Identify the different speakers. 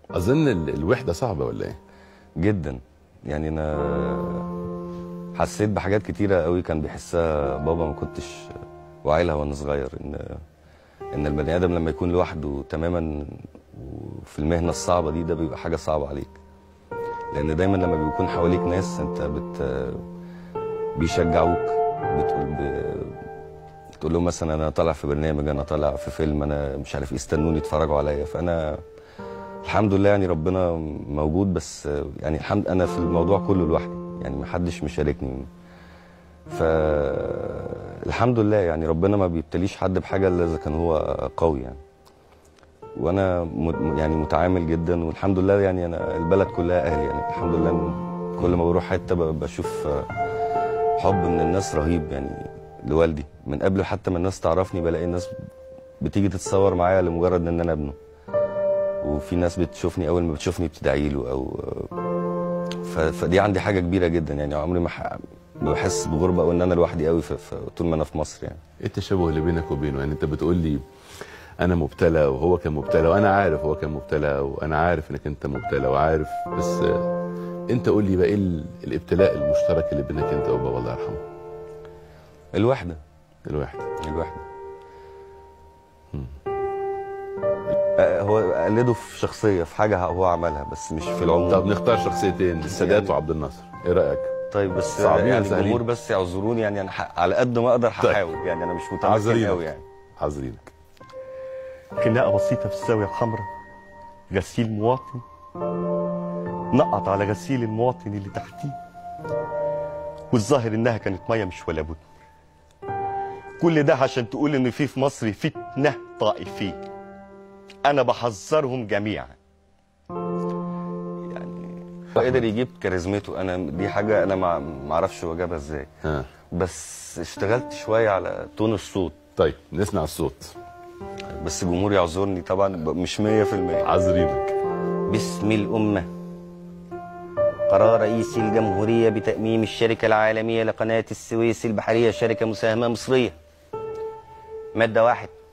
Speaker 1: اظن ال- الوحده صعبه ولا ايه
Speaker 2: جدا يعني انا حسيت بحاجات كتيره قوي كان بيحسها بابا ما كنتش واعي لها وانا صغير ان ان البني ادم لما يكون لوحده تماما وفي المهنه الصعبه دي ده بيبقى حاجه صعبه عليك لان دايما لما بيكون حواليك ناس انت بت بيشجعوك بتقول ب... تقول لهم مثلا انا طالع في برنامج انا طالع في فيلم انا مش عارف إيه، استنوني اتفرجوا عليا فانا الحمد لله يعني ربنا موجود بس يعني الحمد انا في الموضوع كله لوحدي يعني ما حدش مشاركني فالحمد لله يعني ربنا ما بيبتليش حد بحاجه الا اذا كان هو قوي يعني وانا م- يعني متعامل جدا والحمد لله يعني انا البلد كلها اهلي يعني الحمد لله إن كل ما بروح حته ب- بشوف حب من الناس رهيب يعني لوالدي من قبل حتى ما الناس تعرفني بلاقي الناس بتيجي تتصور معايا لمجرد ان انا ابنه وفي ناس بتشوفني اول ما بتشوفني بتدعي له او ف... فدي عندي حاجه كبيره جدا يعني عمري ما ح... ما بحس بغربه او ان انا لوحدي قوي في... في... طول ما انا في مصر يعني
Speaker 1: ايه التشابه اللي بينك وبينه يعني انت بتقول لي انا مبتلى وهو كان مبتلى وانا عارف هو كان مبتلى وانا عارف انك انت مبتلى وعارف بس آه، انت قول لي بقى ايه ال- الابتلاء المشترك اللي بينك انت وبابا الله يرحمه
Speaker 2: الوحده
Speaker 1: الواحد
Speaker 2: الوحده آه، هو قلده في شخصيه في حاجه هو عملها بس مش في العموم
Speaker 1: طب نختار شخصيتين السادات
Speaker 2: يعني-
Speaker 1: وعبد الناصر ايه رايك
Speaker 2: طيب بس
Speaker 1: صعبين
Speaker 2: يعني
Speaker 1: ولا سهلين؟
Speaker 2: الجمهور بس يعذروني يعني انا ح- على قد ما اقدر
Speaker 1: طيب.
Speaker 2: هحاول يعني انا مش متمكن
Speaker 1: عذرينك.
Speaker 2: قوي يعني
Speaker 1: حاضرينك
Speaker 3: خناقة بسيطة في الزاوية الحمراء غسيل مواطن نقط على غسيل المواطن اللي تحتيه والظاهر انها كانت مية مش ولا بد كل ده عشان تقول ان في في مصر فتنة طائفية انا بحذرهم جميعا
Speaker 2: قدر يجيب كاريزمته انا دي حاجه انا ما ما اعرفش هو جابها ازاي
Speaker 1: ها
Speaker 2: بس اشتغلت شويه على تون الصوت
Speaker 1: طيب نسمع الصوت
Speaker 2: بس الجمهور يعذرني طبعا ب- مش 100%
Speaker 1: عذرينك
Speaker 2: باسم الأمة قرار رئيس الجمهورية بتأميم الشركة العالمية لقناة السويس البحرية شركة مساهمة مصرية مادة واحد